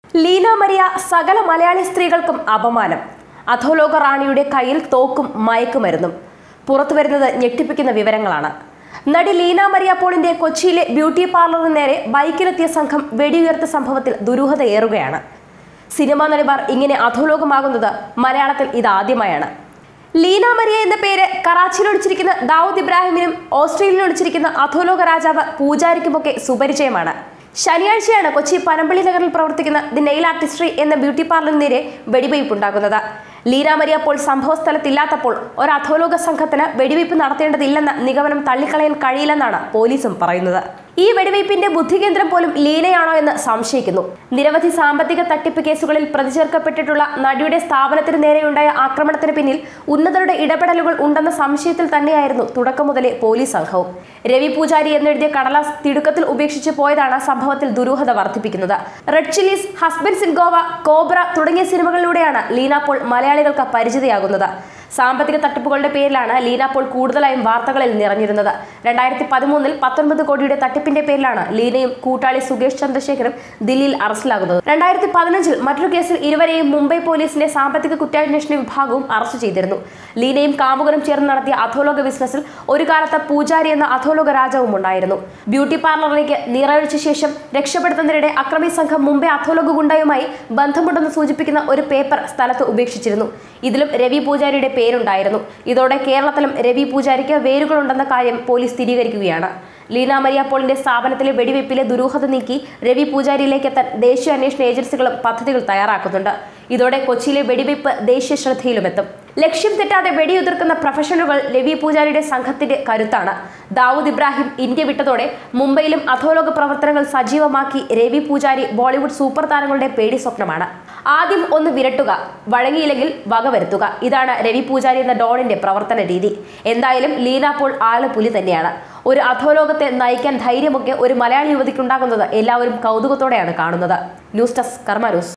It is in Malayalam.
ലീന മരിയ സകല മലയാളി സ്ത്രീകൾക്കും അപമാനം അധോലോക റാണിയുടെ കയ്യിൽ തോക്കും മയക്കുമരുന്നും പുറത്തു വരുന്നത് ഞെട്ടിപ്പിക്കുന്ന വിവരങ്ങളാണ് നടി ലീന മരിയ പോളിന്റെ കൊച്ചിയിലെ ബ്യൂട്ടി പാർലറിന് നേരെ ബൈക്കിലെത്തിയ സംഘം വെടിയുയർത്ത സംഭവത്തിൽ ദുരൂഹതയേറുകയാണ് സിനിമാ നടിമാർ ഇങ്ങനെ അധോലോകമാകുന്നത് മലയാളത്തിൽ ഇതാദ്യമായാണ് ലീന മരിയ എന്ന പേര് കറാച്ചിയിൽ ഒളിച്ചിരിക്കുന്ന ദാവൂദ് ഇബ്രാഹിമിനും ഓസ്ട്രേലിയയിൽ ഒളിച്ചിരിക്കുന്ന അധോലോക രാജാവ് പൂജാരിക്കുമൊക്കെ സുപരിചയമാണ് ശനിയാഴ്ചയാണ് കൊച്ചി പനമ്പള്ളി നഗറിൽ പ്രവർത്തിക്കുന്ന ദി നെയിൽ ആർട്ടിസ്ട്രി എന്ന ബ്യൂട്ടി പാർലറിന് നേരെ വെടിവയ്പ് ഉണ്ടാകുന്നത് ലീന മരിയ പോൾ സംഭവ സ്ഥലത്തില്ലാത്തപ്പോൾ ഒരു അധോലോക സംഘത്തിന് വെടിവയ്പ് നടത്തേണ്ടതില്ലെന്ന നിഗമനം തള്ളിക്കളയാൻ കഴിയില്ലെന്നാണ് പോലീസും പറയുന്നത് ഈ വെടിവയ്പിന്റെ ബുദ്ധികേന്ദ്രം പോലും ലീനയാണോ എന്ന് സംശയിക്കുന്നു നിരവധി സാമ്പത്തിക തട്ടിപ്പ് കേസുകളിൽ പ്രതിചേർക്കപ്പെട്ടിട്ടുള്ള നടിയുടെ സ്ഥാപനത്തിന് നേരെയുണ്ടായ ആക്രമണത്തിന് പിന്നിൽ ഉന്നതരുടെ ഇടപെടലുകൾ ഉണ്ടെന്ന സംശയത്തിൽ തന്നെയായിരുന്നു തുടക്കം മുതലേ പോലീസ് സംഘവും രവി പൂജാരി എന്നെഴുതിയ കടലാസ് തിടുക്കത്തിൽ ഉപേക്ഷിച്ച് പോയതാണ് സംഭവത്തിൽ ദുരൂഹത വർദ്ധിപ്പിക്കുന്നത് Red Chillies Husbands in Goa Cobra തുടങ്ങിയ സിനിമകളിലൂടെയാണ് ലീന പോൾ മലയാളികൾക്ക് പരിചിതയാകുന്നത് സാമ്പത്തിക തട്ടിപ്പുകളുടെ പേരിലാണ് ലീന പോൾ കൂടുതലായും വാർത്തകളിൽ നിറഞ്ഞിരുന്നത് രണ്ടായിരത്തി പതിമൂന്നിൽ പത്തൊൻപത് കോടിയുടെ തട്ടിപ്പിന്റെ പേരിലാണ് ലീനയും കൂട്ടാളി സുകേഷ് ചന്ദ്രശേഖരും ദില്ലിയിൽ അറസ്റ്റിലാകുന്നത് രണ്ടായിരത്തി പതിനഞ്ചിൽ മറ്റൊരു കേസിൽ ഇരുവരെയും മുംബൈ പോലീസിന്റെ സാമ്പത്തിക കുറ്റാന്വേഷണ വിഭാഗവും അറസ്റ്റ് ചെയ്തിരുന്നു ലീനയും കാമുകനും ചേർന്ന് നടത്തിയ അധോലോക ബിസിനസ്സിൽ ഒരു കാലത്ത് പൂജാരി എന്ന അധോലോക രാജാവും ഉണ്ടായിരുന്നു ബ്യൂട്ടി പാർലറിലേക്ക് നീറൊഴിച്ച ശേഷം രക്ഷപ്പെടുത്തുന്നതിനിടെ അക്രമി സംഘം മുംബൈ അധോലോക ഗുണ്ടയുമായി ബന്ധമുണ്ടെന്ന് സൂചിപ്പിക്കുന്ന ഒരു പേപ്പർ സ്ഥലത്ത് ഉപേക്ഷിച്ചിരുന്നു ഇതിലും രവി പൂജാരിയുടെ പേരുണ്ടായിരുന്നു ഇതോടെ കേരളത്തിലും രവി പൂജാരിക്ക് വേരുകളുണ്ടെന്ന കാര്യം പോലീസ് സ്ഥിരീകരിക്കുകയാണ് ലീന മരിയ പോളിന്റെ സ്ഥാപനത്തിലെ വെടിവെപ്പിലെ ദുരൂഹത നീക്കി രവി പൂജാരിയിലേക്ക് എത്താൻ ദേശീയ അന്വേഷണ ഏജൻസികളും പദ്ധതികൾ തയ്യാറാക്കുന്നുണ്ട് ഇതോടെ കൊച്ചിയിലെ വെടിവെപ്പ് ദേശീയ ശ്രദ്ധയിലുമെത്തും ലക്ഷ്യം തെറ്റാതെ വെടിയുതിർക്കുന്ന പ്രൊഫഷണലുകൾ രവി പൂജാരിയുടെ സംഘത്തിന്റെ കരുത്താണ് ദാവൂദ് ഇബ്രാഹിം ഇന്ത്യ വിട്ടതോടെ മുംബൈയിലും അധോലോക പ്രവർത്തനങ്ങൾ സജീവമാക്കി രവി പൂജാരി ബോളിവുഡ് സൂപ്പർ താരങ്ങളുടെ പേടി സ്വപ്നമാണ് ആദ്യം ഒന്ന് വിരട്ടുക വഴങ്ങിയില്ലെങ്കിൽ വകവരുത്തുക ഇതാണ് രവി പൂജാരി എന്ന ഡോണിന്റെ പ്രവർത്തന രീതി എന്തായാലും ലീന പോൾ ആള് പുലി തന്നെയാണ് ഒരു അധോലോകത്തെ നയിക്കാൻ ധൈര്യമൊക്കെ ഒരു മലയാളി യുവതിക്കുണ്ടാകുന്നത് എല്ലാവരും കൗതുകത്തോടെയാണ് കാണുന്നത് ന്യൂസ് ഡെസ്ക് കർമ്മ ന്യൂസ്